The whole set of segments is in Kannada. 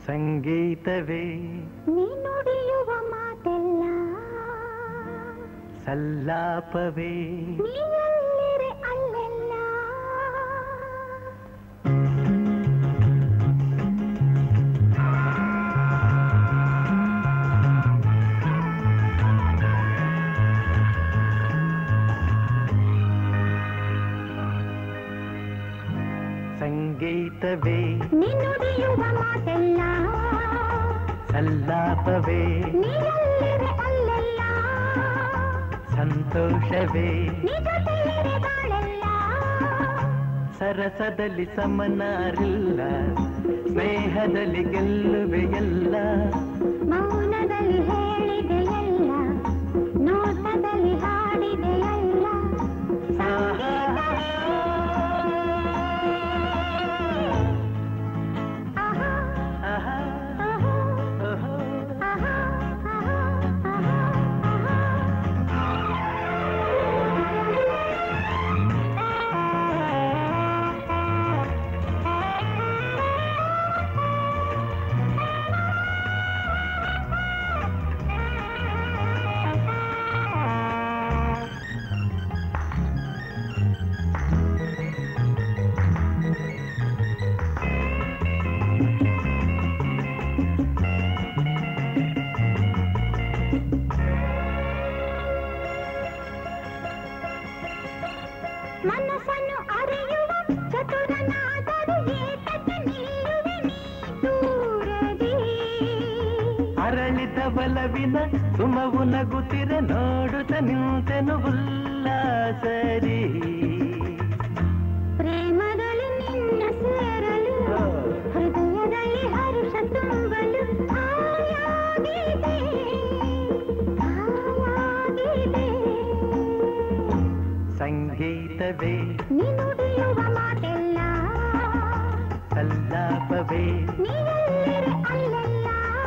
ಸಂಗೀತವೇ ನೀ ನುಡಿಯುವ ಮಾತೆಲ್ಲ ಸಲ್ಲಾಪವೇ ನೀ ಎಲ್ಲಿರೆ ಅಲ್ಲೆಲ್ಲ ಸಂಗೀತವೇ ನೀ ನುಡಿಯುವ ಮಾತೆಲ್ಲ ಸಲ್ಲಾಪವೇ ನೀ ಎಲ್ಲಿರೆ ಅಲ್ಲೆಲ್ಲ ಸಂತೋಷವೇ ನೀ ಜೊತೆಯಿರೆ ಬಾಳೆಲ್ಲ ಸರಸದಲ್ಲಿ ಸಮನಾರಿಲ್ಲ ಸ್ನೇಹದಲ್ಲಿ ಗೆಲ್ಲುವೆಯಲ್ಲ ಮೌನದಲ್ಲಿ ಹೇಳಿದೆಯಲ್ಲ ನೋಟದಲ್ಲಿ ಹಾಡಿದೆಯಲ್ಲ ಆಹಾ, ಆಹಾ, ಆಹಾ, ಓಹೋ. ಆಹಾ, ಆಹಾ, ಆಹಾ, ಮನಸ್ಸನ್ನು ಅರಿಯುವ ಚತುರನಾದರೂ ಏತಕ್ಕೆ ನಿಲ್ಲುವೆ ನೀ ದೂರದಿ ಅರಳಿದ ಬಲವಿನ ಸುಮವು ನಗುತ್ತಿರೆ ನೋಡುತ್ತ ನಿಂತೆನು ಉಲ್ಲಾಸರಿ ಪ್ರೇಮದಲ್ಲಿ ನಿನ್ನ ಸೇರಲು ಹೃದಯದಲ್ಲಿ ಹರುಷ ತುಂಬಲು ಹಾಯಾಗಿದೆ ಹಾಯಾಗಿದೆ ಸಂಗೀತವೇ ನೀ ನುಡಿಯುವ ಮಾತೆಲ್ಲ ಸಲ್ಲಾಪವೇ ನೀ ಎಲ್ಲಿರೆ ಅಲ್ಲೆಲ್ಲ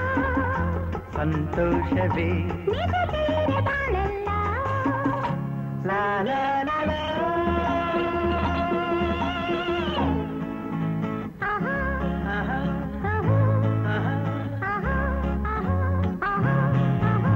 ಸಂತೋಷವೇ ನೀ ಜೊತೆಯಿರೆ ಬಾಳೆಲ್ಲ ಲಾ ಲಾ ಲಾ ಲಾ. ಆಹಾ ಆಹಾ, ಆಹಾ ಆಹಾ. ಆಹಾ ಆಹಾ ಆಹಾ ಆಹಾ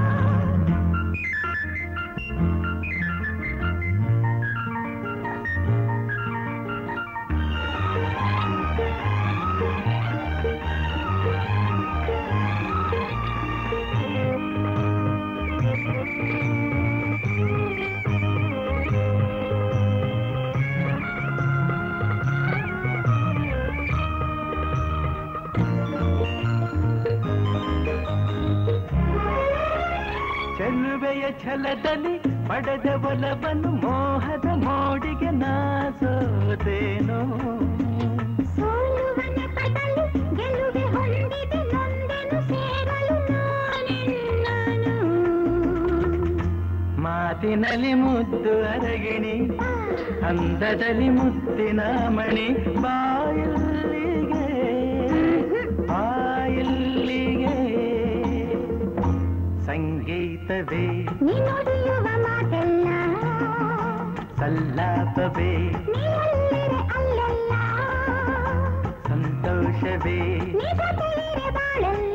ಚೆಲುವೆಯ ಛಲದಲ್ಲಿ ಪಡೆದ ಒಲವನ್ನು ಮೋಹದ ಮೋಡಿಗೆ ನಾಸೋದೇನೋ ಸೋಲುವ ನೆಪದಲ್ಲಿ ಗೆಲುವೆ ಹೊಂದಿದೆ ನೊಂದೆನು ಸೇರಲು ನಾನೆನ್ನನು ಮಾತಿನಲ್ಲಿ ಮುದ್ದು ಅರಗಿಣಿ ಅಂದದಲ್ಲಿ ಮುತ್ತಿನ ಮಣಿ ಬಾಯಲ್ಲಿಗೆ ಬಾಯಲ್ಲಿಗೆ ಸಂಗೀತವೇ ನೀ ನುಡಿಯುವ ಮಾತೆಲ್ಲ ಸಲ್ಲಾಪವೇ ನೀ ಎಲ್ಲಿರೆ ಅಲ್ಲೆಲ್ಲ ಸಂತೋಷವೇ ನೀ ಜೊತೆಯಿರೆ ಬಾಳೆಲ್ಲ